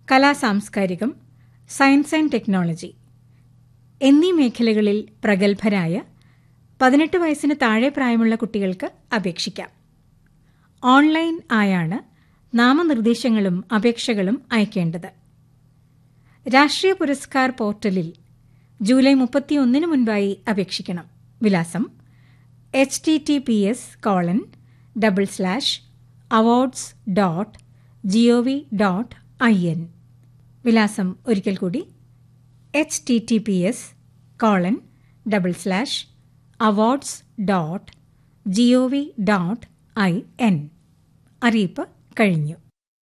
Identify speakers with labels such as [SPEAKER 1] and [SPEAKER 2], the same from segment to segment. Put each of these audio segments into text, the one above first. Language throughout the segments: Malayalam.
[SPEAKER 1] കലാസാംസ്കാരികം സയൻസ് ആൻഡ് ടെക്നോളജി എന്നീ മേഖലകളിൽ പ്രഗത്ഭരായ പതിനെട്ട് വയസ്സിന് താഴെ പ്രായമുള്ള കുട്ടികൾക്ക് അപേക്ഷിക്കാം ഓൺലൈൻ ആയാണ് നാമനിർദ്ദേശങ്ങളും അപേക്ഷകളും അയക്കേണ്ടത് രാഷ്ട്രീയ പുരസ്കാർ പോർട്ടലിൽ ജൂലൈ മുപ്പത്തിയൊന്നിന് മുൻപായി അപേക്ഷിക്കണം വിലാസം H T T P S colon double slash awards dot G O V dot I N വിലാസം ഒരിക്കൽ കൂടി H T T P S colon double slash awards dot G O V dot I N അറിയിപ്പ് കഴിഞ്ഞു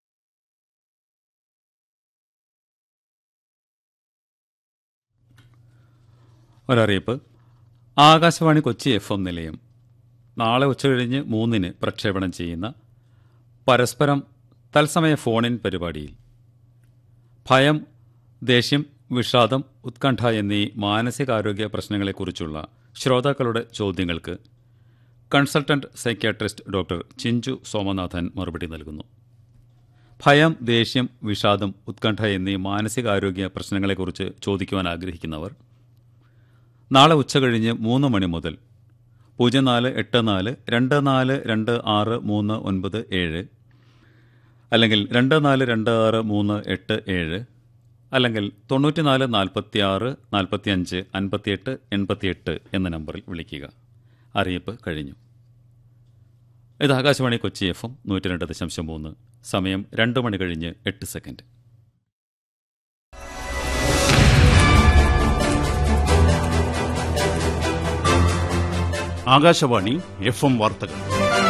[SPEAKER 2] ഒരറിയിപ്പ് ആകാശവാണി കൊച്ചി എഫ് എം നിലയം നാളെ ഉച്ചകഴിഞ്ഞ് മൂന്നിന് പ്രക്ഷേപണം ചെയ്യുന്ന പരസ്പരം തത്സമയ ഫോണിൻ പരിപാടിയിൽ ഭയം ദേഷ്യം വിഷാദം ഉത്കണ്ഠ എന്നീ മാനസികാരോഗ്യ പ്രശ്നങ്ങളെക്കുറിച്ചുള്ള ശ്രോതാക്കളുടെ ചോദ്യങ്ങൾക്ക് consultant psychiatrist doctor Chinchu Somanathan മറുപടി നൽകുന്നു ഭയം ദേഷ്യം വിഷാദം ഉത്കണ്ഠ എന്നീ മാനസികാരോഗ്യ പ്രശ്നങ്ങളെക്കുറിച്ച് ചോദിക്കുവാൻ ആഗ്രഹിക്കുന്നവർ നാളെ ഉച്ചകഴിഞ്ഞ് മൂന്ന് മണി മുതൽ പൂജ്യം നാല് എട്ട് നാല് രണ്ട് നാല് രണ്ട് ആറ് മൂന്ന് ഒൻപത് ഏഴ് അല്ലെങ്കിൽ രണ്ട് നാല് രണ്ട് ആറ് മൂന്ന് എട്ട് ഏഴ് അല്ലെങ്കിൽ തൊണ്ണൂറ്റിനാല് നാൽപ്പത്തി ആറ് നാൽപ്പത്തിയഞ്ച് അൻപത്തിയെട്ട് എൺപത്തിയെട്ട് എന്ന നമ്പറിൽ വിളിക്കുക അറിയിപ്പ് കഴിഞ്ഞു ഇത് ആകാശവാണി കൊച്ചി എഫ് എം നൂറ്റി രണ്ട് ദശാംശം മൂന്ന് സമയം രണ്ട് മണി കഴിഞ്ഞ് എട്ട് സെക്കൻഡ്
[SPEAKER 3] ആകാശവാണി എഫ് എം വാർത്തകൾ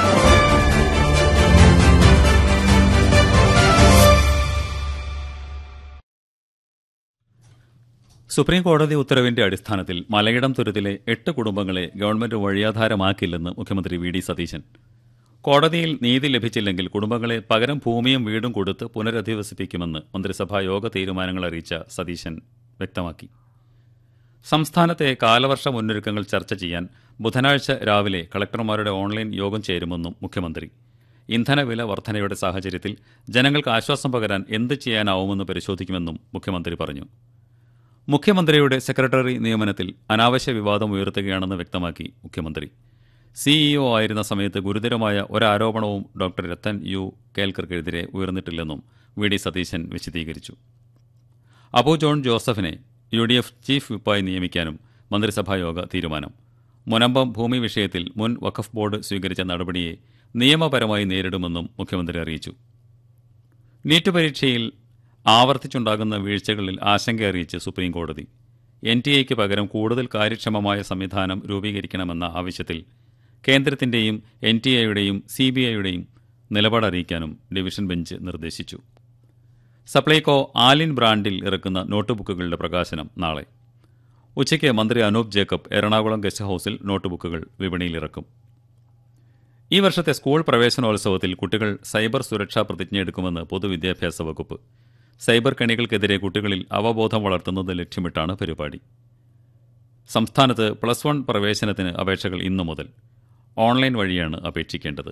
[SPEAKER 2] സുപ്രീം കോടതി ഉത്തരവിന്റെ അടിസ്ഥാനത്തിൽ മലയിടം തുരുത്തിലെ എട്ട് കുടുംബങ്ങളെ ഗവൺമെന്റ് വഴിയാധാരമാക്കില്ലെന്ന് മുഖ്യമന്ത്രി വി ഡി സതീശൻ കോടതിയിൽ നീതി ലഭിച്ചില്ലെങ്കിൽ കുടുംബങ്ങളെ പകരം ഭൂമിയും വീടും കൊടുത്ത് പുനരധിവസിപ്പിക്കുമെന്ന് മന്ത്രിസഭാ യോഗ തീരുമാനങ്ങൾ അറിയിച്ച സതീശൻ വ്യക്തമാക്കി സംസ്ഥാനത്തെ കാലവർഷ മുന്നൊരുക്കങ്ങൾ ചർച്ച ചെയ്യാൻ ബുധനാഴ്ച രാവിലെ കളക്ടർമാരുടെ ഓൺലൈൻ യോഗം ചേരുമെന്നും മുഖ്യമന്ത്രി ഇന്ധനവില വർധനയുടെ സാഹചര്യത്തിൽ ജനങ്ങൾക്ക് ആശ്വാസം പകരാൻ എന്ത് ചെയ്യാനാവുമെന്ന് പരിശോധിക്കുമെന്നും മുഖ്യമന്ത്രി പറഞ്ഞു മുഖ്യമന്ത്രിയുടെ സെക്രട്ടറി നിയമനത്തിൽ അനാവശ്യ വിവാദം ഉയർത്തുകയാണെന്ന് വ്യക്തമാക്കി മുഖ്യമന്ത്രി സിഇഒ ആയിരുന്ന സമയത്ത് ഗുരുതരമായ ഒരാരോപണവും ഡോക്ടർ രത്തൻ യു കേൽക്കർക്കെതിരെ ഉയർന്നിട്ടില്ലെന്നും വി ഡി സതീശൻ വിശദീകരിച്ചു അബു ജോൺ ജോസഫിനെ യു ഡി എഫ് ചീഫ് വിപ്പായി നിയമിക്കാനും മന്ത്രിസഭായോഗ തീരുമാനം മുനമ്പം ഭൂമി വിഷയത്തിൽ മുൻ വഖഫ് ബോർഡ് സ്വീകരിച്ച നടപടിയെ നിയമപരമായി നേരിടുമെന്നും മുഖ്യമന്ത്രി അറിയിച്ചു നീറ്റ് പരീക്ഷയിൽ ആവർത്തിച്ചുണ്ടാകുന്ന വീഴ്ചകളിൽ ആശങ്ക അറിയിച്ച് സുപ്രീം കോടതി എൻ ടി എക്ക് പകരം കൂടുതൽ കാര്യക്ഷമമായ സംവിധാനം രൂപീകരിക്കണമെന്ന ആവശ്യത്തിൽ കേന്ദ്രത്തിന്റെയും എൻ ടി എയുടെയും സി ബി ഐയുടെയും നിലപാടറിയിക്കാനും ഡിവിഷൻ ബെഞ്ച് നിർദ്ദേശിച്ചു സപ്ലൈകോ ആലിൻ ബ്രാൻഡിൽ ഇറക്കുന്ന നോട്ട് ബുക്കുകളുടെ പ്രകാശനം നാളെ ഉച്ചയ്ക്ക് മന്ത്രി അനൂപ് ജേക്കബ് എറണാകുളം ഗസ്റ്റ് ഹൌസിൽ നോട്ട് ബുക്കുകൾ വിപണിയിലിറക്കും ഈ വർഷത്തെ സ്കൂൾ പ്രവേശനോത്സവത്തിൽ കുട്ടികൾ സൈബർ സുരക്ഷാ പ്രതിജ്ഞയെടുക്കുമെന്ന് പൊതുവിദ്യാഭ്യാസ വകുപ്പ് സൈബർ കെണികൾക്കെതിരെ കുട്ടികളിൽ അവബോധം വളർത്തുന്നത് ലക്ഷ്യമിട്ടാണ് പരിപാടി സംസ്ഥാനത്ത് പ്ലസ് വൺ പ്രവേശനത്തിന് അപേക്ഷകൾ ഇന്നു മുതൽ ഓൺലൈൻ വഴിയാണ് അപേക്ഷിക്കേണ്ടത്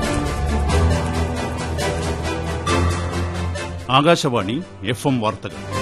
[SPEAKER 3] ആകാശവാണി എഫ് എം വാർത്തകൾ